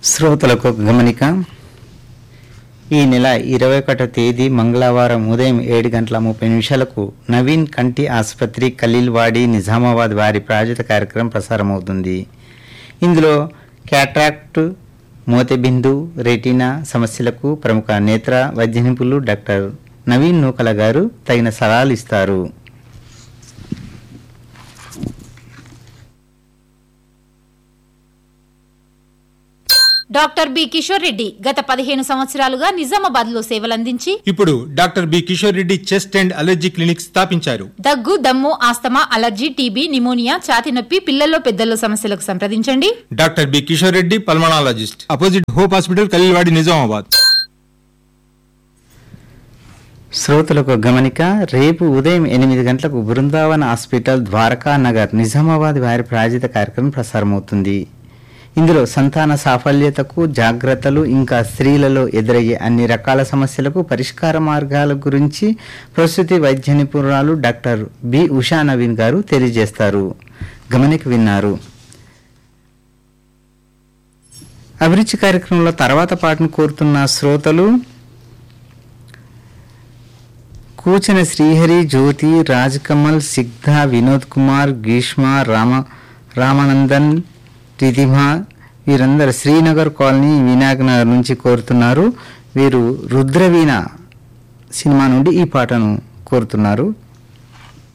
శ్రోతలకు ఒక గమనిక ఈ నెల ఇరవై ఒకటో తేదీ మంగళవారం ఉదయం ఏడు గంటల ముప్పై నిమిషాలకు నవీన్ కంటి ఆసుపత్రి ఖలీల్వాడి నిజామాబాద్ వారి ప్రాయోజిత కార్యక్రమం ప్రసారమవుతుంది ఇందులో క్యాట్రాక్ట్ మోతెబిందు రెటీనా సమస్యలకు ప్రముఖ నేత్ర వైద్య నిపుణులు డాక్టర్ నవీన్ నూకల గారు తగిన సలహాలు ఇస్తారు డాక్టర్ బి కిషోర్ రెడ్డి గత పదిహేను సంవత్సరాలుగా నిజామాబాద్ లో సేవలందించి ఇప్పుడు doctor B Kishore Reddy chest and allergy clinic స్థాపించారు దగ్గు దమ్ము ఆస్తమా అలర్జీ టీబీ నిమోనియా ఛాతి నొప్పి పిల్లల్లో పెద్దల్లో సమస్యలకు సంప్రదించండి doctor B Kishore Reddy pulmonologist opposite hope hospital Kalilwadi Nizamabad శ్రోతలకు గమనిక రేపు ఉదయం ఎనిమిది గంటలకు బృందావన్ హాస్పిటల్ ద్వారకా నగర్ నిజామాబాద్ వారి ప్రాయోజిత కార్యక్రమం ప్రసారమవుతుంది ఇందులో సంతాన సాఫల్యతకు జాగ్రత్తలు ఇంకా స్త్రీలలో ఎదురయ్యే అన్ని రకాల సమస్యలకు పరిష్కార మార్గాల గురించి ప్రస్తుతి వైద్య నిపుణురాలు డాక్టర్ బి ఉషా నవీన్ గారు తెలియజేస్తారు గమనిక విన్నారు అభిరుచి కార్యక్రమంలో తర్వాత పాటను కోరుతున్న శ్రోతలు కూచిన శ్రీహరి జ్యోతి రాజ్ కమల్ సిగ్ధ వినోద్ కుమార్ గ్రీష్మ రామ రామానందన్ రిధిమ వీరందరూ శ్రీనగర్ కాలనీ వినాయక్ నగర్ నుంచి కోరుతున్నారు వీరు రుద్రవీణ సినిమా నుండి ఈ పాటను కోరుతున్నారు